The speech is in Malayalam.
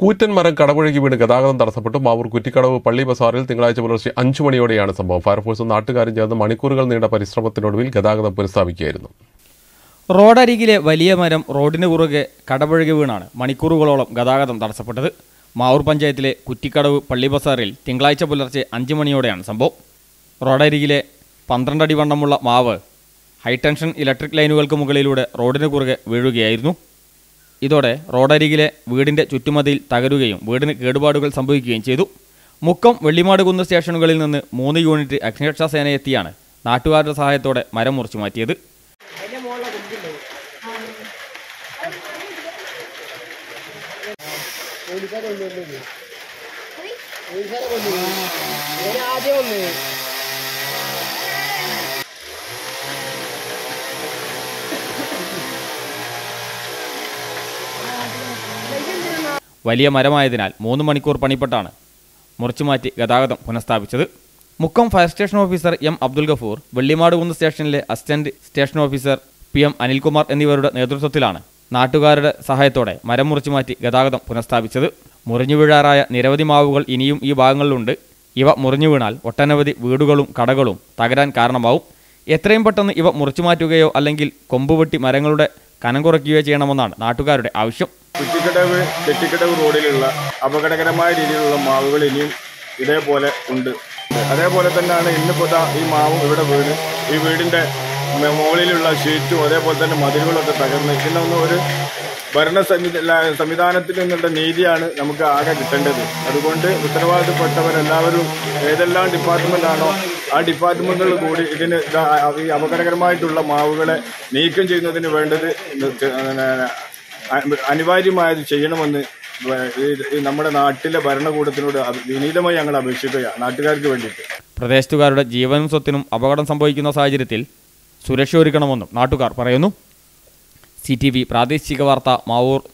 കൂറ്റൻ മരം കടപുഴകി വീണ് ഗതാഗതം തടസ്സപ്പെട്ടു മാവൂർ കുറ്റിക്കടവ് പള്ളി ബസാറിൽ തിങ്കളാഴ്ച പുലർച്ചെ അഞ്ചു മണിയോടെയാണ് സംഭവം ഫയർഫോഴ്സും നാട്ടുകാരും ചേർന്ന് മണിക്കൂറുകൾ നീണ്ട പരിശ്രമത്തിനൊടുവിൽ ഗതാഗതം പുനഃസ്ഥാപിക്കുകയായിരുന്നു റോഡരികിലെ വലിയ മരം റോഡിന് കുറുകെ കടപുഴകി വീണാണ് മണിക്കൂറുകളോളം ഗതാഗതം തടസ്സപ്പെട്ടത് മാവൂർ പഞ്ചായത്തിലെ കുറ്റിക്കടവ് പള്ളി ബസാറിൽ തിങ്കളാഴ്ച പുലർച്ചെ അഞ്ച് മണിയോടെയാണ് സംഭവം റോഡരികിലെ പന്ത്രണ്ടടി വണ്ണമുള്ള മാവ് ഹൈടെൻഷൻ ഇലക്ട്രിക് ലൈനുകൾക്ക് മുകളിലൂടെ റോഡിന് കുറുകെ വീഴുകയായിരുന്നു ഇതോടെ റോഡരികിലെ വീടിന്റെ ചുറ്റുമതിൽ തകരുകയും വീടിന് കേടുപാടുകൾ സംഭവിക്കുകയും ചെയ്തു മുക്കം വെള്ളിമാട് കുന്ന് സ്റ്റേഷനുകളിൽ നിന്ന് മൂന്ന് യൂണിറ്റ് അഗ്നിരക്ഷാ സേനയെത്തിയാണ് നാട്ടുകാരുടെ സഹായത്തോടെ മരം മുറിച്ചു മാറ്റിയത് വലിയ മരമായതിനാൽ മൂന്ന് മണിക്കൂർ പണിപ്പെട്ടാണ് മുറിച്ചുമാറ്റി ഗതാഗതം പുനഃസ്ഥാപിച്ചത് Mukkam fire station officer M Abdul Gafoor Vellimadukunnu സ്റ്റേഷനിലെ assistant station officer P M Anilkumar എന്നിവരുടെ നേതൃത്വത്തിലാണ് നാട്ടുകാരുടെ സഹായത്തോടെ മരം മുറിച്ചുമാറ്റി ഗതാഗതം പുനഃസ്ഥാപിച്ചത് മുറിഞ്ഞു വീഴാറായ നിരവധി മാവുകൾ ഇനിയും ഈ ഭാഗങ്ങളിലുണ്ട് ഇവ മുറിഞ്ഞു വീണാൽ ഒട്ടനവധി വീടുകളും കടകളും തകരാൻ കാരണമാവും എത്രയും പെട്ടെന്ന് ഇവ മുറിച്ചു മാറ്റുകയോ അല്ലെങ്കിൽ കൊമ്പുവെട്ടി മരങ്ങളുടെ കനം കുറയ്ക്കുകയോ ചെയ്യണമെന്നാണ് നാട്ടുകാരുടെ ആവശ്യം കുറ്റിക്കടവ് കെട്ടിക്കടവ് റോഡിലുള്ള അപകടകരമായ രീതിയിലുള്ള മാവുകൾ ഇനിയും ഇതേപോലെ ഉണ്ട് അതേപോലെ തന്നെയാണ് ഇന്നിപ്പോൾ ദാ ഈ മാവും ഇവിടെ വീണ് ഈ വീടിന്റെ മെ- മുകളിലുള്ള ഷീറ്റും അതേപോലെ തന്നെ മതിലുകളൊക്കെ തകർന്ന് ഇതിനൊന്നും ഒരു ഭരണ സംവിധാ- സംവിധാനത്തിൽ നിന്നുള്ള നീതിയാണ് നമുക്ക് ആകെ കിട്ടേണ്ടത് അതുകൊണ്ട് ഉത്തരവാദിത്തപ്പെട്ടവരെല്ലാവരും ഏതെല്ലാം ഡിപ്പാർട്ട്മെന്റ് ആണോ ആ ഡിപ്പാർട്ട്മെന്റുകൾ കൂടി ഇതിന് ദാ ഈ അപകടകരമായിട്ടുള്ള മാവുകളെ നീക്കം ചെയ്യുന്നതിന് വേണ്ടത് ഇത് ചെ- അ- അനിവാര്യമായത് ചെയ്യണമെന്ന് വ- ഈ- ഈ നമ്മുടെ നാട്ടിലെ ഭരണകൂടത്തിനോട് അഭി- വിനീതമായി ഞങ്ങൾ അപേക്ഷിക്കുകയാണ് നാട്ടുകാർക്ക് വേണ്ടിയിട്ട് പ്രദേശത്തുകാരുടെ ജീവനും സ്വത്തിനും അപകടം സംഭവിക്കുന്ന സാഹചര്യത്തിൽ സുരക്ഷ ഒരുക്കണമെന്നും നാട്ടുകാർ പറയുന്നു സി ടി വി പ്രാദേശിക വാർത്ത മാവൂർ